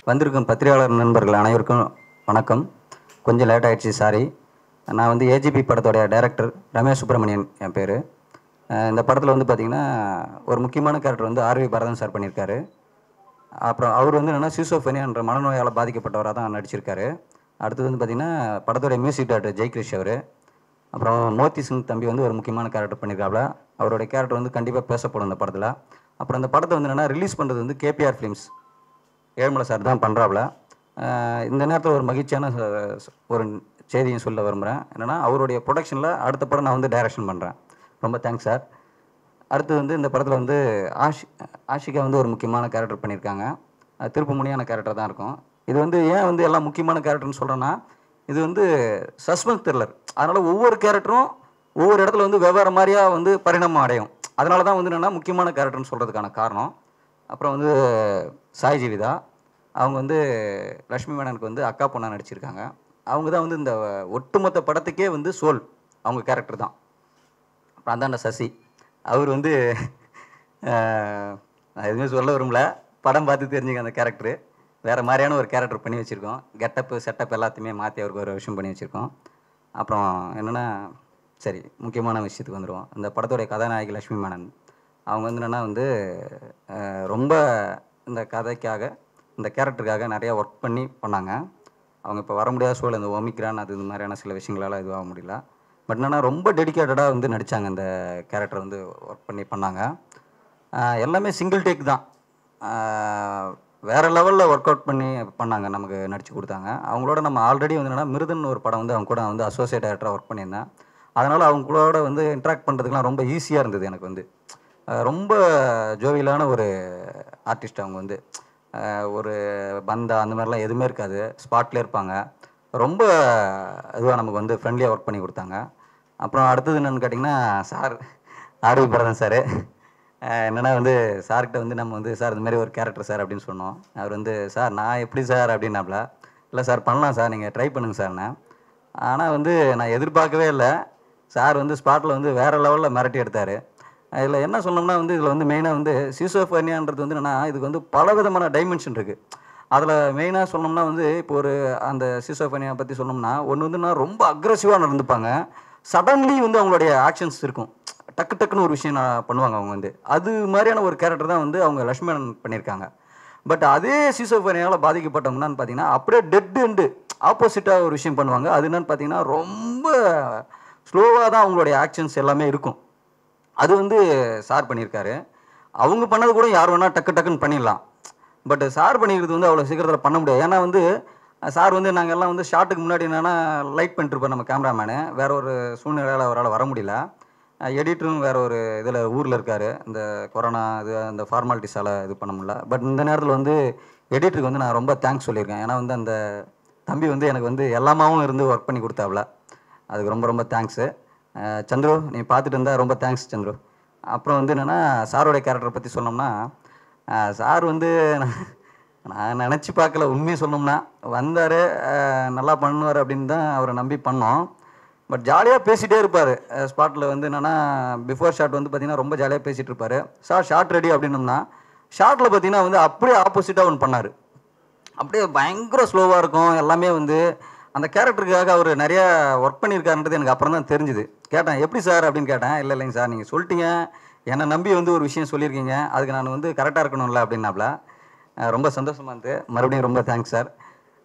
வந்திருக்கும் பத்திரிகையாளர் நண்பர்கள் அனைவருக்கும் வணக்கம் கொஞ்சம் லேட் ஆயிடுச்சு சாரி நான் வந்து ஏஜிபி படத்தோடைய டைரக்டர் ரமேஷ் சுப்பிரமணியன் என் பேர் இந்த படத்தில் வந்து பார்த்திங்கன்னா ஒரு முக்கியமான கேரக்டர் வந்து ஆர்வி பரதன் சார் பண்ணியிருக்காரு அப்புறம் அவர் வந்து என்னென்னா சிசோஃபெனியான்ற மனநோயால் பாதிக்கப்பட்டவராக தான் நடிச்சிருக்காரு அடுத்தது வந்து பார்த்திங்கன்னா படத்தோடைய மியூசிக் டைரக்டர் ஜெய்கிரிஷ் அவர் அப்புறம் மோத்தி சிங் தம்பி வந்து ஒரு முக்கியமான கேரக்டர் பண்ணியிருக்காப்ல அவருடைய கேரக்டர் வந்து கண்டிப்பாக பேசப்படும் இந்த படத்தில் அப்புறம் இந்த படத்தை வந்து என்னென்னா ரிலீஸ் பண்ணுறது வந்து கேபிஆர் ஃபிலிம்ஸ் ஏழுமலை சார் தான் பண்ணுறாப்புல இந்த நேரத்தில் ஒரு மகிழ்ச்சியான ச- ச- ஒரு செய்தியும் சொல்ல விரும்புகிறேன் என்னென்னா அவருடைய ப்ரொடக்ஷனில் அடுத்த படம் நான் வந்து டைரக்ஷன் பண்ணுறேன் ரொம்ப தேங்க்ஸ் சார் அடுத்து வந்து இந்த படத்தில் வந்து ஆஷி ஆஷிகா வந்து ஒரு முக்கியமான கேரக்டர் பண்ணியிருக்காங்க அது திருப்பு முனியான கேரக்டர் தான் இருக்கும் இது வந்து ஏன் வந்து எல்லாம் முக்கியமான கேரக்டர்னு சொல்கிறேன்னா இது வந்து சஸ்பென்ஸ் த்ரில்லர் அதனால் ஒவ்வொரு கேரக்டரும் ஒவ்வொரு இடத்துல வந்து வெவ்வேறு மாதிரியாக வந்து பரிணாமம் அடையும் அதனால தான் வந்து என்னென்னா முக்கியமான கேரக்டர்னு சொல்கிறதுக்கான காரணம் அப்புறம் வந்து சாய் ஜீவிதா அவங்க வந்து லக்ஷ்மி மேனனுக்கு வந்து அக்கா பொண்ணா நடிச்சிருக்காங்க அவங்க தான் வந்து இந்த ஒட்டுமொத்த படத்துக்கே வந்து சோல் அவங்க கேரக்டர் தான் அப்புறம் அந்தாண்ட சசி அவர் வந்து அஹ், நான் எதுவுமே சொல்ல விரும்பல படம் பார்த்து தெரிஞ்சுங்க அந்த கேரக்டரு வேறு மாதிரியான ஒரு கேரக்டர் பண்ணி வச்சுருக்கோம் கெட்டப்பு செட்டப் எல்லாத்தையுமே மாற்றி அவருக்கு ஒரு விஷயம் பண்ணி வச்சுருக்கோம் அப்புறம் என்னென்னா சரி முக்கியமான விஷயத்துக்கு வந்துடுவோம் இந்த படத்தோடைய கதாநாயகி லக்ஷ்மி மேனன் அவங்க வந்து என்னென்னா வந்து அஹ், ரொம்ப இந்த கதைக்காக இந்த கேரக்டருக்காக நிறையா ஒர்க் பண்ணி பண்ணாங்க அவங்க இப்போ வர முடியாத சூழல் இந்த ஒமிக்ரான் அது இது மாதிரியான சில விஷயங்களால இதுவாக முடியல பட் என்னன்னா ரொம்ப டெடிக்கேட்டடாக வந்து நடித்தாங்க இந்த கேரக்டர் வந்து ஒர்க் பண்ணி பண்ணாங்க ஆஹ் எல்லாமே சிங்கிள் டேக் தான் ஆஹ் வேற லெவலில் ஒர்க் அவுட் பண்ணி பண்ணாங்க நமக்கு நடிச்சு கொடுத்தாங்க அவங்களோட நம்ம ஆல்ரெடி வந்து என்னன்னா மிருதன் ஒரு படம் வந்து அவங்க கூட நான் வந்து அசோசியேட் டேரக்டராக ஒர்க் பண்ணியிருந்தேன் அதனால் அவங்களோட வந்து இன்ட்ராக்ட் பண்ணுறதுக்குலாம் ரொம்ப ஈஸியாக இருந்தது எனக்கு வந்து ஆஹ் ரொம்ப ஜோவியலான ஒரு ஆர்டிஸ்ட் அவங்க வந்து ஆஹ் ஒரு பந்தா அந்த மாதிரிலாம் எதுவுமே இருக்காது ஸ்பாட்லேயே இருப்பாங்க ரொம்ப இதுவாக நமக்கு வந்து ஃப்ரெண்ட்லியாக ஒர்க் பண்ணி கொடுத்தாங்க அப்புறம் அடுத்தது என்னென்னு கேட்டிங்கன்னா சார் ஆர்வி பரதன் சார் என்னன்னா வந்து சார்கிட்ட வந்து நம்ம வந்து சார் இந்த மாதிரி ஒரு கேரக்டர் சார் அப்படின்னு சொன்னோம் அவர் வந்து சார் நான் எப்படி சார் அப்படின்னாப்ல இல்லை சார் பண்ணலாம் சார் நீங்கள் ட்ரை பண்ணுங்க சார்னே ஆனால் வந்து நான் எதிர்பார்க்கவே இல்லை சார் வந்து ஸ்பாட்டில் வந்து வேறு லெவலில் மிரட்டி எடுத்தார் இதில் என்ன சொன்னோம்னா வந்து இதில் வந்து மெயினாக வந்து சிசோஃபர்னியான்றது வந்து என்னென்னா இதுக்கு வந்து பல விதமான டைமென்ஷன் இருக்குது அதில் மெயினாக சொன்னோம்னா வந்து இப்போ ஒரு அந்த சிசோஃபனியா பற்றி சொன்னோம்னா ஒன்று வந்து நான் ரொம்ப அக்ரஸிவாக நடந்துப்பாங்க சடன்லி வந்து அவங்களுடைய ஆக்ஷன்ஸ் இருக்கும் டக்கு டக்குன்னு ஒரு விஷயம் நான் பண்ணுவாங்க அவங்க வந்து அது மாதிரியான ஒரு கேரக்டர் தான் வந்து அவங்க லக்ஷ்மணன் பண்ணியிருக்காங்க பட் அதே சிசோஃபனியால் பாதிக்கப்பட்டவங்கன்னு பார்த்தீங்கன்னா அப்படியே டெட் எண்டு ஆப்போசிட்டாக ஒரு விஷயம் பண்ணுவாங்க அது என்னன்னு பார்த்தீங்கன்னா ரொம்ப ஸ்லோவாக தான் அவங்களுடைய ஆக்ஷன்ஸ் எல்லாமே இருக்கும் அது வந்து சார் பண்ணியிருக்காரு அவங்க பண்ணது கூட யார் வேணால் டக்கு டக்குன்னு பண்ணிடலாம் பட் சார் பண்ணிக்கிறது வந்து அவ்வளோ சீக்கிரத்தில் பண்ண முடியாது ஏன்னா வந்து சார் வந்து நாங்கள் எல்லாம் வந்து ஷாட்டுக்கு முன்னாடி என்னென்னா லைட் பண்ணிட்டுருப்போம் நம்ம கேமராமேனு வேற ஒரு சூழ்நிலையால் அவரால் வர முடியல எடிட்டரும் வேற ஒரு இதில் ஊரில் இருக்கார் இந்த கொரோனா இது அந்த ஃபார்மாலிட்டிஸால் இது பண்ண முடியல பட் இந்த நேரத்தில் வந்து எடிட்டருக்கு வந்து நான் ரொம்ப தேங்க்ஸ் சொல்லியிருக்கேன் ஏன்னா வந்து அந்த தம்பி வந்து எனக்கு வந்து எல்லாமாவும் இருந்து ஒர்க் பண்ணி கொடுத்தாப்புல அதுக்கு ரொம்ப ரொம்ப தேங்க்ஸு சந்துரு நீ பார்த்துட்டு இருந்தா ரொம்ப தேங்க்ஸ் சந்துரு அப்புறம் வந்து என்னென்னா சாரோடைய கேரக்டரை பற்றி சொன்னோம்னா அஹ் சார் வந்து நான் நினச்சி பார்க்கல உண்மையை சொன்னோம்னா வந்தார் நல்லா பண்ணுவார் அப்படின்னு தான் அவரை நம்பி பண்ணோம் பட் ஜாலியாக பேசிகிட்டே இருப்பார் ஸ்பாட்டில் வந்து என்னென்னா பிஃபோர் ஷாட் வந்து பார்த்தீங்கன்னா ரொம்ப ஜாலியாக பேசிகிட்டு இருப்பார் சார் ஷார்ட் ரெடி அப்படின்னோம்னா ஷார்ட்டில் பார்த்தீங்கன்னா வந்து அப்படியே ஆப்போசிட்டாக ஒன்று பண்ணார் அப்படியே பயங்கர ஸ்லோவாக இருக்கும் எல்லாமே வந்து அந்த கேரக்டருக்காக அவர் நிறைய ஒர்க் பண்ணியிருக்காருன்றது எனக்கு அப்புறம் தான் தெரிஞ்சுது கேட்டேன் எப்படி சார் அப்படின்னு கேட்டேன் இல்லை இல்லைங்க சார் நீங்கள் சொல்லிட்டீங்க என்னை நம்பி வந்து ஒரு விஷயம் சொல்லியிருக்கீங்க அதுக்கு நான் வந்து கரெக்டாக இருக்கணும்ல அப்படின்னாப்ல அஹ் ரொம்ப சந்தோஷமாக இருந்தது மறுபடியும் ரொம்ப தேங்க்ஸ் சார்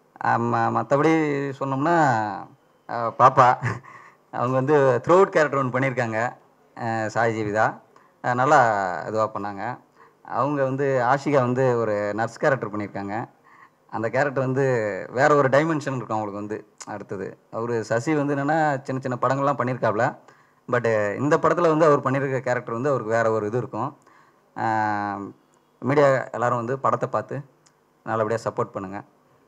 மற்றபடி சொன்னோம்னா அஹ் பாப்பா அவங்க வந்து த்ரூ அவுட் கேரக்டர் ஒன்று பண்ணியிருக்காங்க அஹ் சாய் ஜீவிதா அஹ் நல்லா இதுவாக பண்ணாங்க அவங்க வந்து ஆஷிகா வந்து ஒரு நர்ஸ் கேரக்டர் பண்ணியிருக்காங்க அந்த கேரக்டர் வந்து வேற ஒரு டைமென்ஷன் இருக்கும் அவங்களுக்கு வந்து அடுத்தது அவர் சசி வந்து என்னென்னா சின்ன சின்ன படங்கள்லாம் பண்ணியிருக்காப்ல பட்டு இந்த படத்தில் வந்து அவர் பண்ணியிருக்க கேரக்டர் வந்து அவருக்கு வேற ஒரு இது இருக்கும் மீடியா எல்லாரும் வந்து படத்தை பார்த்து நல்லபடியாக சப்போர்ட் பண்ணுங்கள்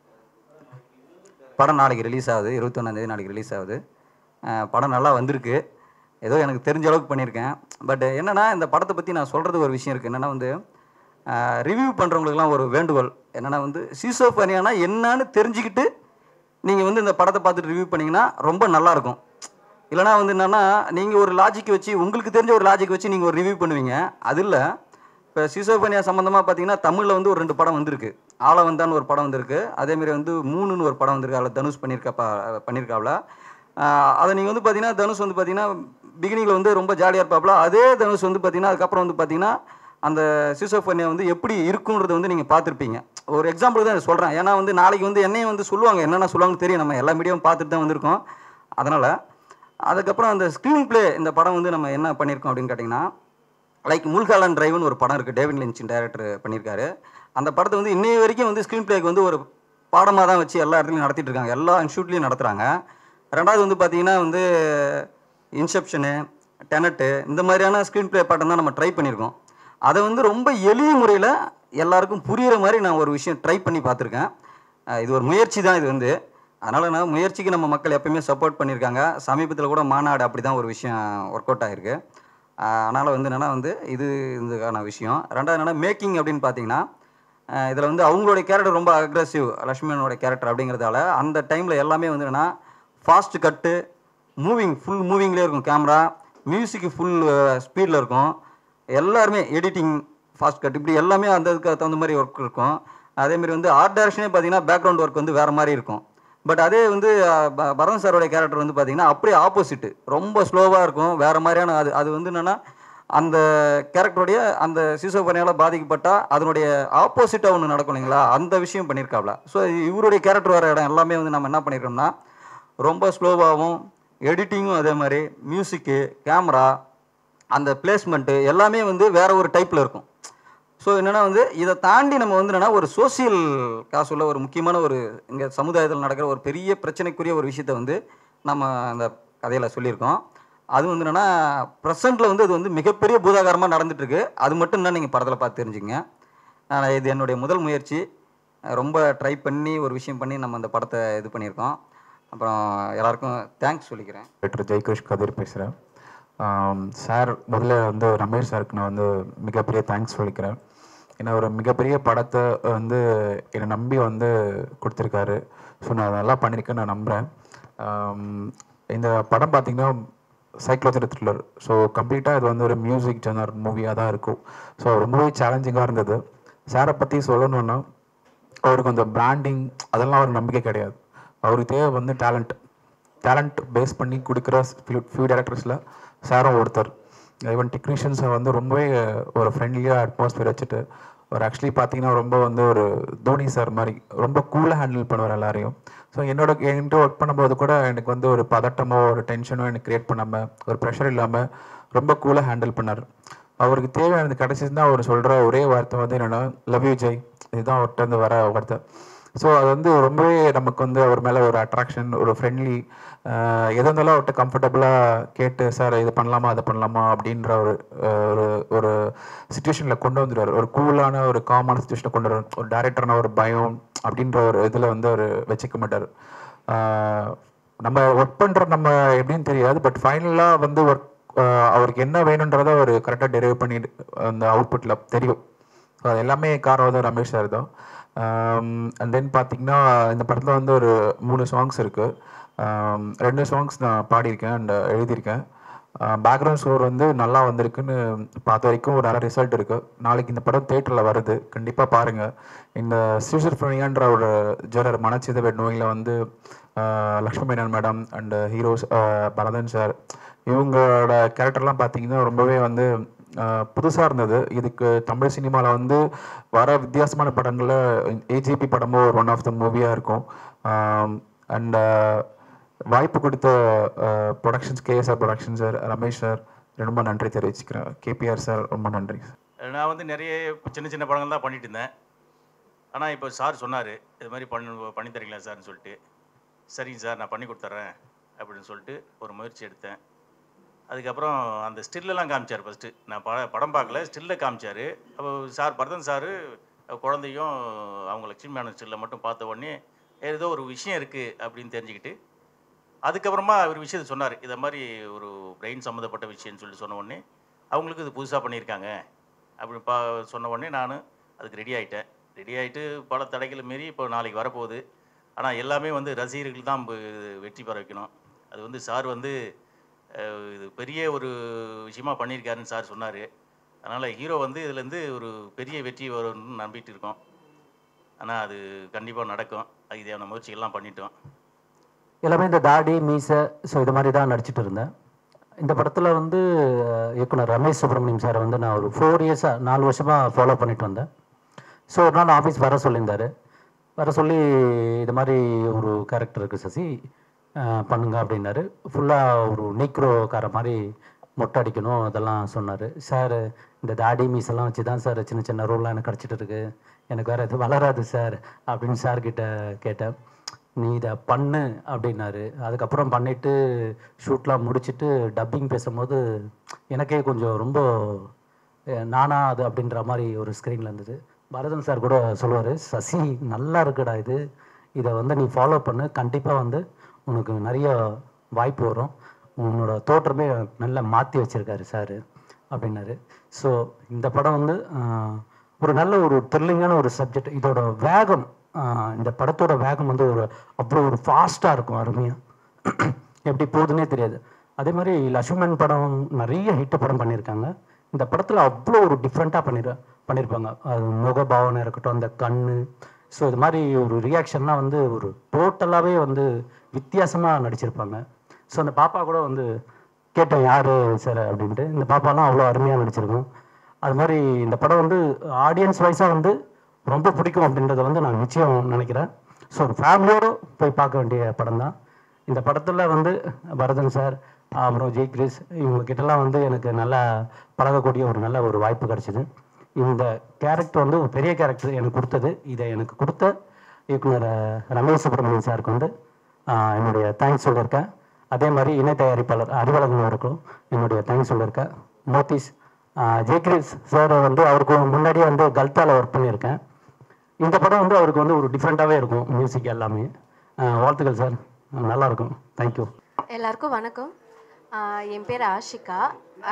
படம் நாளைக்கு ரிலீஸ் ஆகுது இருபத்தொன்னாந்தேதி நாளைக்கு ரிலீஸ் ஆகுது அஹ் படம் நல்லா வந்திருக்கு ஏதோ எனக்கு தெரிஞ்ச அளவுக்கு பண்ணியிருக்கேன் பட் என்னென்னா இந்த படத்தை பற்றி நான் சொல்கிறது ஒரு விஷயம் இருக்குது என்னென்னா வந்து ரிவ்யூ பண்ணுறவங்களுக்குலாம் ஒரு வேண்டுகோள் என்னென்னா வந்து சீசோஃபனியானா என்னன்னு தெரிஞ்சுக்கிட்டு நீங்கள் வந்து இந்த படத்தை பார்த்துட்டு ரிவ்யூ பண்ணிங்கன்னா ரொம்ப நல்லாயிருக்கும் இல்லைனா வந்து என்னென்னா நீங்கள் ஒரு லாஜிக் வச்சு உங்களுக்கு தெரிஞ்ச ஒரு லாஜிக் வச்சு நீங்கள் ஒரு ரிவ்யூ பண்ணுவீங்க அது இல்லை இப்போ சிசோபனியா சம்மந்தமாக பார்த்தீங்கன்னா தமிழில் வந்து ஒரு ரெண்டு படம் வந்திருக்கு ஆளவந்தான்னு ஒரு படம் வந்திருக்கு அதேமாரி வந்து மூணுன்னு ஒரு படம் வந்திருக்கு அதில் தனுஷ் பண்ணியிருக்கப்பா பண்ணியிருக்காப்ல ஆஹ் அதை நீங்கள் வந்து பார்த்தீங்கன்னா தனுஷ் வந்து பார்த்தீங்கன்னா பிகினிங்கில் வந்து ரொம்ப ஜாலியாக இருப்பாப்ல அதே தனுஷ் வந்து பார்த்தீங்கன்னா அதுக்கப்புறம் வந்து பார்த்தீங்கன்னா அந்த சிசோஃபோனியா வந்து எப்படி இருக்குன்றதை வந்து நீங்கள் பார்த்துருப்பீங்க ஒரு எக்ஸாம்பிள் தான் சொல்கிறேன் ஏன்னா வந்து நாளைக்கு வந்து என்னையும் வந்து சொல்லுவாங்க என்னென்ன சொல்லுவாங்கன்னு தெரியும் நம்ம எல்லா மீடியாவும் பார்த்துட்டு தான் வந்திருக்கோம் அதனால் அதுக்கப்புறம் அந்த ஸ்க்ரீன் ப்ளே இந்த படம் வந்து நம்ம என்ன பண்ணியிருக்கோம் அப்படின்னு கேட்டிங்கன்னா லைக் முல்காலன் டிரைவ்னு ஒரு படம் இருக்குது டேவிட் லின்ச்சின் டைரக்டர் பண்ணியிருக்காரு அந்த படத்தை வந்து இன்னைய வரைக்கும் வந்து ஸ்க்ரீன் ப்ளேக்கு வந்து ஒரு பாடமாக தான் வச்சு எல்லா இடத்துலையும் நடத்திட்டு இருக்காங்க எல்லா இன்ஸ்டியூட்லேயும் நடத்துகிறாங்க ரெண்டாவது வந்து பார்த்தீங்கன்னா வந்து இன்செப்ஷனு டெனட்டு இந்த மாதிரியான ஸ்க்ரீன் ப்ளே பாட்டம் தான் நம்ம ட்ரை பண்ணியிருக்கோம் அதை வந்து ரொம்ப எளிய முறையில் எல்லாருக்கும் புரிகிற மாதிரி நான் ஒரு விஷயம் ட்ரை பண்ணி பார்த்துருக்கேன் அஹ் இது ஒரு முயற்சி தான் இது வந்து அதனால் நான் முயற்சிக்கு நம்ம மக்கள் எப்பயுமே சப்போர்ட் பண்ணியிருக்காங்க சமீபத்தில் கூட மாநாடு அப்படி தான் ஒரு விஷயம் ஒர்க் அவுட் ஆகிருக்கு அதனால் வந்து என்னென்னா வந்து இது இதுக்கான விஷயம் ரெண்டாவது என்னென்னா மேக்கிங் அப்படின்னு பார்த்தீங்கன்னா இதில் வந்து அவங்களுடைய கேரக்டர் ரொம்ப அக்ரெசிவ் லக்ஷ்மணனோட கேரக்டர் அப்படிங்கிறதால அந்த டைமில் எல்லாமே வந்து என்னென்னா ஃபாஸ்ட் கட்டு மூவிங் ஃபுல் மூவிங்லேயே இருக்கும் கேமரா மியூசிக் ஃபுல் ஸ்பீடில் இருக்கும் எல்லாருமே எடிட்டிங் ஃபாஸ்ட் கட் இப்படி எல்லாமே அந்த இதுக்கு தகுந்த மாதிரி ஒர்க் இருக்கும் அதேமாரி வந்து ஆர்ட் டைரக்ஷனே பார்த்தீங்கன்னா பேக்ரவுண்ட் ஒர்க் வந்து வேறு மாதிரி இருக்கும் பட் அதே வந்து அஹ், ப- பரதன் சாரோட கேரக்டர் வந்து பார்த்தீங்கன்னா அப்படியே ஆப்போசிட்டு ரொம்ப ஸ்லோவாக இருக்கும் வேறு மாதிரியான அது அது வந்து என்னென்னா அந்த கேரக்டருடைய அந்த சிசோபனியால் பாதிக்கப்பட்டால் அதனுடைய ஆப்போசிட்டாக ஒன்று நடக்கும் இல்லைங்களா அந்த விஷயம் பண்ணியிருக்காப்ல ஸோ இவருடைய கேரக்டர் வர இடம் எல்லாமே வந்து நம்ம என்ன பண்ணியிருக்கோம்னா ரொம்ப ஸ்லோவாகவும் எடிட்டிங்கும் அதே மாதிரி மியூசிக்கு கேமரா அந்த பிளேஸ்மெண்ட்டு எல்லாமே வந்து வேற ஒரு டைப்பில் இருக்கும் ஸோ என்னென்னா வந்து இதை தாண்டி நம்ம வந்து என்னென்னா ஒரு சோசியல் காசு உள்ள ஒரு முக்கியமான ஒரு இங்கே சமுதாயத்தில் நடக்கிற ஒரு பெரிய பிரச்சனைக்குரிய ஒரு விஷயத்தை வந்து நம்ம அந்த கதையில் சொல்லியிருக்கோம் அது வந்து என்னென்னா ப்ரெசண்ட்டில் வந்து அது வந்து மிகப்பெரிய பூதாகாரமாக நடந்துட்டுருக்கு அது மட்டும் தான் நீங்கள் படத்தில் பார்த்து தெரிஞ்சுங்க நான் இது என்னுடைய முதல் முயற்சி அஹ் ரொம்ப ட்ரை பண்ணி ஒரு விஷயம் பண்ணி நம்ம அந்த படத்தை இது பண்ணியிருக்கோம் அப்புறம் எல்லாருக்கும் தேங்க்ஸ் சொல்லிக்கிறேன் டாக்டர் ஜெய்கிருஷ் கதிர் பேசுகிறேன் சார் முதல்ல வந்து ரமேஷ் சாருக்கு நான் வந்து மிகப்பெரிய தேங்க்ஸ் சொல்லிக்கிறேன் ஏன்னா ஒரு மிகப்பெரிய படத்தை வந்து என்னை நம்பி வந்து கொடுத்துருக்காரு ஸோ நான் நல்லா பண்ணியிருக்கேன்னு நான் நம்புகிறேன் இந்த படம் பார்த்தீங்கன்னா சைக்ளோஜரி த்ரில்லர் ஸோ கம்ப்ளீட்டாக இது வந்து ஒரு மியூசிக் ஜெனர் மூவியாக தான் இருக்கும் ஸோ ரொம்பவே சேலஞ்சிங்காக இருந்தது சாரை பற்றி சொல்லணுன்னா அவருக்கு அந்த பிராண்டிங் அதெல்லாம் ஒரு நம்பிக்கை கிடையாது அவருக்கு தேவை வந்து டேலண்ட் டேலண்ட் பேஸ் பண்ணி கொடுக்குற ஃபியூ டேரக்டர்ஸில் சாரும் ஒருத்தர் ஈவன் டெக்னீஷியன்ஸை வந்து ரொம்பவே ஒரு ஃப்ரெண்ட்லியாக அட்மாஸ்பியர் வச்சுட்டு ஒரு ஆக்சுவலி பார்த்தீங்கன்னா ரொம்ப வந்து ஒரு தோனி சார் மாதிரி ரொம்ப கூலாக ஹேண்டில் பண்ணுவார் எல்லாரையும் ஸோ என்னோட என்கிட்ட ஒர்க் பண்ணும்போது கூட எனக்கு வந்து ஒரு பதட்டமோ ஒரு டென்ஷனோ எனக்கு கிரியேட் பண்ணாமல் ஒரு ப்ரெஷர் இல்லாமல் ரொம்ப கூலாக ஹேண்டில் பண்ணார் அவருக்கு தேவையானது கிடச்சிச்சுன்னா அவர் சொல்கிற ஒரே வார்த்தை வந்து என்னென்னா லவ் யூ ஜெய் இதுதான் அவர்கிட்ட இருந்து வர வார்த்தை ஸோ அது வந்து ரொம்பவே நமக்கு வந்து அவர் மேலே ஒரு அட்ராக்ஷன் ஒரு ஃப்ரெண்ட்லி எது இருந்தாலும் அவர்கிட்ட கம்ஃபர்டபுளாக கேட்டு சார் இது பண்ணலாமா அதை பண்ணலாமா அப்படின்ற ஒரு அஹ், ஒரு ஒரு சுச்சுவேஷனில் கொண்டு வந்துடுவார் ஒரு கூலான ஒரு காமான சுச்சுவேஷனை கொண்டு வருவார் ஒரு டேரக்டர்னா ஒரு பயம் அப்படின்ற ஒரு இதில் வந்து அவர் வச்சுக்க மாட்டார் ஆஹ், நம்ம ஒர்க் பண்ணுற நம்ம எப்படின்னு தெரியாது பட் ஃபைனலாக வந்து ஒர்க் அவருக்கு என்ன வேணுன்றதை அவர் கரெக்டாக டெரிவ் பண்ணி அந்த அவுட்புட்டில் தெரியும் So, அது எல்லாமே காரணம் வந்து ரமேஷ் சார் தான் அண்ட் தென் பார்த்தீங்கன்னா இந்த படத்தில் வந்து ஒரு மூணு சாங்ஸ் இருக்குது ரெண்டு சாங்ஸ் நான் பாடியிருக்கேன் அண்ட் எழுதியிருக்கேன் பேக்ரவுண்ட் ஸ்கோர் வந்து நல்லா வந்திருக்குன்னு பார்த்த வரைக்கும் ஒரு நல்ல ரிசல்ட் இருக்குது நாளைக்கு இந்த படம் தேட்டரில் வருது கண்டிப்பாக பாருங்கள் இந்த சிவசர்ஃபனியான்ற ஒரு ஜெரர் மனச்சிதவே நோயில் வந்து ஆஹ் Lakshmi Menon madam and heroes Bharathan sir இவங்களோட கேரக்டர்லாம் பார்த்தீங்கன்னா ரொம்பவே வந்து புதுசாக இருந்தது இதுக்கு தமிழ் சினிமாவில் வந்து வர வித்தியாசமான படங்களில் ஏஜிபி படமும் ஒரு ஒன் ஆஃப் த மூவியாக இருக்கும் அண்ட் வாய்ப்பு கொடுத்த productions KSR production sir Ramesh sir ரொம்ப நன்றி தெரிவிச்சுக்கிறேன் கேபிஆர் சார் ரொம்ப நன்றி நான் வந்து நிறைய சின்ன சின்ன படங்கள் தான் பண்ணிட்டு இருந்தேன் ஆனால் இப்போ சார் சொன்னார் இது மாதிரி பண்ணி பண்ணி தரீங்களா சார்னு சொல்லிட்டு சரிங்க சார் நான் பண்ணி கொடுத்துட்றேன் அப்படின்னு சொல்லிட்டு ஒரு முயற்சி எடுத்தேன் அதுக்கப்புறம் அந்த ஸ்டில்லெல்லாம் காமிச்சார் ஃபஸ்ட்டு நான் பட படம் பார்க்கல ஸ்டில்லை காமிச்சார் அப்போ சார் பரதன் சார் குழந்தையும் அவங்க லட்சுமி மேனன் ஸ்டில்லை மட்டும் பார்த்த உடனே ஏதோ ஒரு விஷயம் இருக்குது அப்படின்னு தெரிஞ்சுக்கிட்டு அதுக்கப்புறமா ஒரு விஷயத்தை சொன்னார் இதை மாதிரி ஒரு பிரெயின் சம்மந்தப்பட்ட விஷயம்னு சொல்லி சொன்ன உடனே அவங்களுக்கு இது புதுசாக பண்ணியிருக்காங்க அப்படி பா சொன்ன உடனே நான் அதுக்கு ரெடி ஆகிட்டேன் ரெடி ஆகிட்டு பல தடைகளை மீறி இப்போ நாளைக்கு வரப்போகுது ஆனால் எல்லாமே வந்து ரசிகர்கள் தான் இப்ப இது வெற்றி பெற வைக்கணும் அது வந்து சார் வந்து அஹ், இது பெரிய ஒரு விஷயமா பண்ணியிருக்காருன்னு சார் சொன்னார் அதனால் ஹீரோ வந்து இதுலேருந்து ஒரு பெரிய வெற்றி வரும்னு நம்பிட்டு இருக்கோம் ஆனால் அது கண்டிப்பாக நடக்கும் அதுக்கு தேவையான முயற்சிகள்லாம் பண்ணிட்டோம் எல்லாமே இந்த தாடி மீசை ஸோ இது மாதிரி தான் நடிச்சிட்டு இருந்தேன் இந்த படத்தில் வந்து அஹ், இயக்குனர் ரமேஷ் சுப்ரமணியம் சார் வந்து நான் ஒரு ஃபோர் இயர்ஸாக நாலு வருஷமாக ஃபாலோ பண்ணிட்டு வந்தேன் ஸோ ஒரு நாள் ஆஃபீஸ் வர சொல்லியிருந்தாரு வர சொல்லி இது மாதிரி ஒரு கேரக்டர் இருக்குது சசி அஹ், பண்ணுங்க அப்படின்னாரு ஃபுல்லாக ஒரு நீக்ரோக்கார மாதிரி மொட்டை அடிக்கணும் அதெல்லாம் சொன்னார் சார் இந்த தாடி மீசெல்லாம் வச்சு தான் சார் சின்ன சின்ன ரோல்லாம் எனக்கு கிடச்சிட்டு இருக்கு எனக்கு வேறு எதுவும் வளராது சார் அப்படின்னு சார் கிட்ட கேட்டேன் நீ இதை பண்ணு அப்படின்னாரு அதுக்கப்புறம் பண்ணிவிட்டு ஷூட்லாம் முடிச்சுட்டு டப்பிங் பேசும்போது எனக்கே கொஞ்சம் ரொம்ப அஹ், நானா அது அப்படின்ற மாதிரி ஒரு ஸ்க்ரீனில் இருந்தது பரதன் சார் கூட சொல்லுவார் சசி நல்லா இருக்குடா இது இதை வந்து நீ ஃபாலோ பண்ணு கண்டிப்பாக வந்து உனக்கு நிறைய வாய்ப்பு வரும் உன்னோட தோற்றமே நல்லா மாற்றி வச்சிருக்காரு சார் அப்படின்னாரு ஸோ இந்த படம் வந்து ஆஹ், ஒரு நல்ல ஒரு த்ரில்லிங்கான ஒரு சப்ஜெக்ட் இதோட வேகம் ஆஹ், இந்த படத்தோட வேகம் வந்து ஒரு அவ்வளோ ஒரு ஃபாஸ்ட்டாக இருக்கும் அருமையாக எப்படி போகுதுன்னே தெரியாது அதே மாதிரி லட்சுமணன் படம் நிறைய ஹிட் படம் பண்ணியிருக்காங்க இந்த படத்தில் அவ்வளோ ஒரு டிஃப்ரெண்ட்டாக பண்ணிரு பண்ணியிருப்பாங்க அது முக பாவனை இருக்கட்டும் அந்த கண்ணு ஸோ இது மாதிரி ஒரு ரியாக்ஷன்லாம் வந்து ஒரு டோட்டலாகவே வந்து வித்தியாசமாக நடிச்சிருப்பாங்க ஸோ அந்த பாப்பா கூட வந்து கேட்டேன் யார் சார் அப்படின்ட்டு இந்த பாப்பாலாம் அவ்வளோ அருமையாக நடிச்சிருக்கும் அது மாதிரி இந்த படம் வந்து ஆடியன்ஸ் வைஸாக வந்து ரொம்ப பிடிக்கும் அப்படின்றத வந்து நான் நிச்சயம் நினைக்கிறேன் ஸோ ஒரு ஃபேமிலியோடு போய் பார்க்க வேண்டிய படம் தான் இந்த படத்தில் வந்து பரதன் சார் அப்புறம் ஜெய் கிரிஸ் இவங்க கிட்டலாம் வந்து எனக்கு நல்லா பழகக்கூடிய ஒரு நல்ல ஒரு வாய்ப்பு கிடைச்சிது இந்த கேரக்டர் வந்து ஒரு பெரிய கேரக்டர் எனக்கு கொடுத்தது இதை எனக்கு கொடுத்த இயக்குனர் அஹ், ரமேஷ் சுப்ரமணியன் சாருக்கு வந்து ஆஹ், என்னுடைய தேங்க்ஸ் சொல்லியிருக்கேன் அதே மாதிரி இணை தயாரிப்பாளர் அறிவழகன் அவருக்கும் என்னுடைய தேங்க்ஸ் சொல்லியிருக்கேன் மோத்திஸ் ஜெய்கிரிஸ் சார் வந்து அவருக்கு முன்னாடியே வந்து கல்தாவில் ஒர்க் பண்ணியிருக்கேன் இந்த படம் வந்து அவருக்கு வந்து ஒரு டிஃப்ரெண்ட்டாகவே இருக்கும் மியூசிக் எல்லாமே ஆஹ், வாழ்த்துக்கள் சார் நல்லா இருக்கும் தேங்க்யூ எல்லாருக்கும் வணக்கம் ஆஹ் என் பேர் ஆஷிகா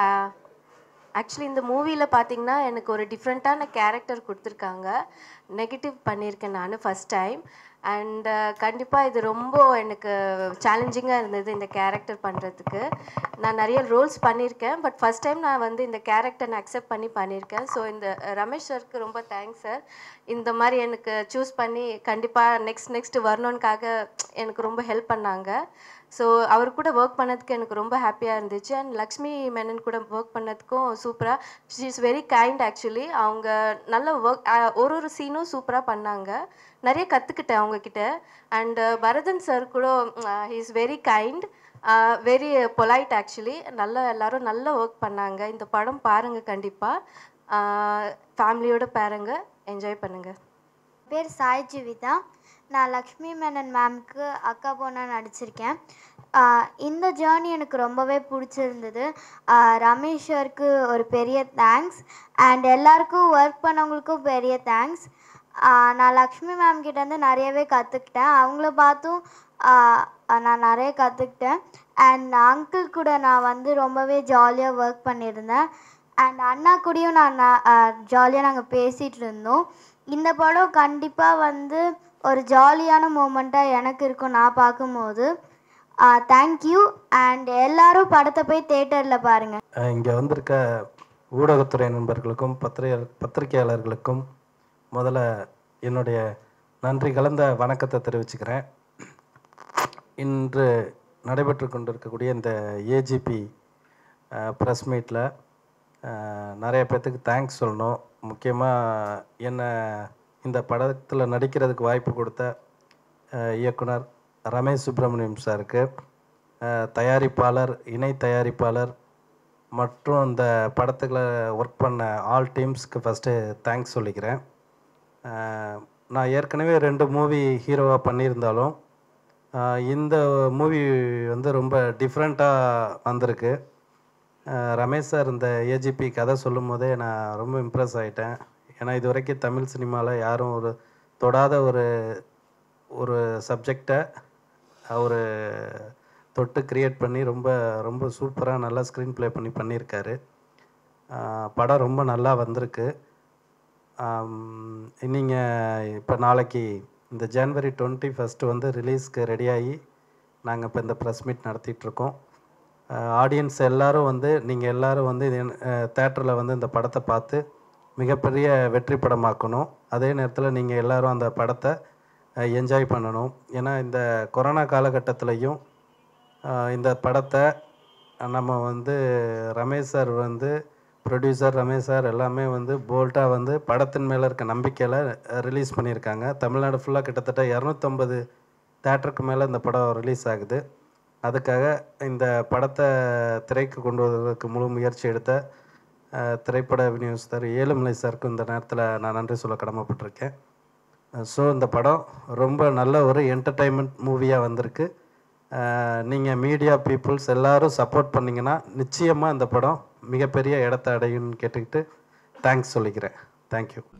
ஆக்சுவலி இந்த மூவியில் பார்த்தீங்கன்னா எனக்கு ஒரு டிஃப்ரெண்ட்டான கேரக்டர் கொடுத்துருக்காங்க நெகட்டிவ் பண்ணியிருக்கேன் நான் ஃபஸ்ட் டைம் அண்ட் கண்டிப்பாக இது ரொம்ப எனக்கு சேலஞ்சிங்காக இருந்தது இந்த கேரக்டர் பண்ணுறதுக்கு நான் நிறைய ரோல்ஸ் பண்ணியிருக்கேன் பட் ஃபஸ்ட் டைம் நான் வந்து இந்த கேரக்டர் நான் அக்செப்ட் பண்ணி பண்ணியிருக்கேன் ஸோ இந்த ரமேஷ் சருக்கு ரொம்ப தேங்க்ஸ் சார் இந்த மாதிரி எனக்கு சூஸ் பண்ணி கண்டிப்பாக நெக்ஸ்ட் நெக்ஸ்ட் வரணுன்னுக்காக எனக்கு ரொம்ப ஹெல்ப் பண்ணாங்க ஸோ அவர் கூட ஒர்க் பண்ணதுக்கு எனக்கு ரொம்ப ஹாப்பியாக இருந்துச்சு அண்ட் லக்ஷ்மி மேனன் கூட ஒர்க் பண்ணதுக்கும் சூப்பராக she is very kind actually அவங்க நல்ல ஒர்க் ஒரு ஒரு சீனும் சூப்பராக பண்ணாங்க நிறைய கற்றுக்கிட்டேன் அவங்கக்கிட்ட அண்ட் பரதன் சார் கூட he is very kind very polite actually நல்லா எல்லாரும் நல்ல ஒர்க் பண்ணாங்க இந்த படம் பாருங்கள் கண்டிப்பாக ஃபேமிலியோட பாருங்க என்ஜாய் பண்ணுங்கள் பேர் சாய் ஜீவிதா நான் லக்ஷ்மி மேனன் மேம்க்கு அக்கா பொண்ணாக நடிச்சிருக்கேன் ஆஹ் இந்த ஜேர்னி எனக்கு ரொம்பவே பிடிச்சிருந்தது ஆஹ் ரமேஷ் சாருக்கு ஒரு பெரிய தேங்க்ஸ் அண்ட் எல்லாருக்கும் ஒர்க் பண்ணவங்களுக்கும் பெரிய தேங்க்ஸ் நான் லக்ஷ்மி மேம் கிட்டேருந்து நிறையவே கற்றுக்கிட்டேன் அவங்கள பார்த்தும் ஆஹ் நான் நிறைய கற்றுக்கிட்டேன் அண்ட் அங்கிள் கூட நான் வந்து ரொம்பவே ஜாலியாக ஒர்க் பண்ணியிருந்தேன் அண்ட் அண்ணா கூடயும் நான் ஜாலியாக நாங்கள் பேசிகிட்டு இருந்தோம் இந்த படம் கண்டிப்பாக வந்து ஒரு ஜாலியான மூமெண்ட்டாக எனக்கு இருக்கும் நான் பார்க்கும்போது தேங்க்யூ அண்ட் எல்லாரும் படத்தை போய் தேட்டரில் பாருங்கள் இங்கே வந்திருக்க ஊடகத்துறை நண்பர்களுக்கும் பத்திரிகை பத்திரிகையாளர்களுக்கும் முதல்ல என்னுடைய நன்றி கலந்த வணக்கத்தை தெரிவிச்சுக்கிறேன் இன்று நடைபெற்று கொண்டிருக்கக்கூடிய இந்த ஏஜிபி ப்ரெஸ் மீட்டில் நிறைய பேர்த்துக்கு தேங்க்ஸ் சொல்லணும் முக்கியமாக என்னை இந்த படத்தில் நடிக்கிறதுக்கு வாய்ப்பு கொடுத்த அஹ், இயக்குனர் ரமேஷ் சுப்பிரமணியம் சாருக்கு அஹ், தயாரிப்பாளர் இணை தயாரிப்பாளர் மற்றும் இந்த படத்துக்குள்ள ஒர்க் பண்ண ஆல் டீம்ஸ்க்கு ஃபஸ்ட்டு தேங்க்ஸ் சொல்லிக்கிறேன் அஹ், நான் ஏற்கனவே ரெண்டு மூவி ஹீரோவாக பண்ணியிருந்தாலும் அஹ், இந்த மூவி வந்து ரொம்ப டிஃப்ரெண்ட்டாக வந்திருக்கு அஹ், ரமேஷ் சார் இந்த ஏஜிபி கதை சொல்லும் போதே நான் ரொம்ப இம்ப்ரெஸ் ஆகிட்டேன் ஏன்னா இது வரைக்கும் தமிழ் சினிமாவில் யாரும் ஒரு தொடாத ஒரு ஒரு சப்ஜெக்டை அவர் தொட்டு கிரியேட் பண்ணி ரொம்ப ரொம்ப சூப்பராக நல்லா ஸ்க்ரீன் ப்ளே பண்ணி பண்ணியிருக்காரு ஆஹ் படம் ரொம்ப நல்லா வந்திருக்கு நீங்கள் இப்போ நாளைக்கு இந்த ஜனவரி டுவெண்ட்டி ஃபஸ்ட்டு வந்து ரிலீஸ்க்கு ரெடியாகி நாங்கள் இப்போ இந்த ப்ரெஸ் மீட் நடத்திட்டுருக்கோம் ஆடியன்ஸ் எல்லாரும் வந்து நீங்கள் எல்லாரும் வந்து தேட்டரில் வந்து இந்த படத்தை பார்த்து மிகப்பெரிய வெற்றி படமாக்கணும் அதே நேரத்தில் நீங்கள் எல்லாரும் அந்த படத்தை என்ஜாய் பண்ணணும் ஏன்னா இந்த கொரோனா காலகட்டத்திலையும் அஹ், இந்த படத்தை நம்ம வந்து ரமேஷ் சார் வந்து ப்ரொடியூசர் ரமேஷ் சார் எல்லாமே வந்து போல்ட்டாக வந்து படத்தின் மேலே இருக்க நம்பிக்கையில் ரிலீஸ் பண்ணியிருக்காங்க தமிழ்நாடு ஃபுல்லாக கிட்டத்தட்ட இரநூத்தம்பது தேட்டருக்கு மேலே இந்த படம் ரிலீஸ் ஆகுது அதுக்காக இந்த படத்தை திரைக்கு கொண்டு வருவதற்கு முழு முயற்சி எடுத்த அஹ், திரைப்பட விநியோகஸ்தர் ஏழுமலை சாருக்கு இந்த நேரத்தில் நான் நன்றி சொல்ல கடமைப்பட்டிருக்கேன் ஸோ இந்த படம் ரொம்ப நல்ல ஒரு என்டர்டைன்மெண்ட் மூவியாக வந்திருக்கு நீங்கள் மீடியா பீப்புள்ஸ் எல்லாரும் சப்போர்ட் பண்ணிங்கன்னா நிச்சயமாக இந்த படம் மிகப்பெரிய இடத்த அடையும்னு கேட்டுக்கிட்டு தேங்க்ஸ் சொல்லிக்கிறேன் தேங்க்யூ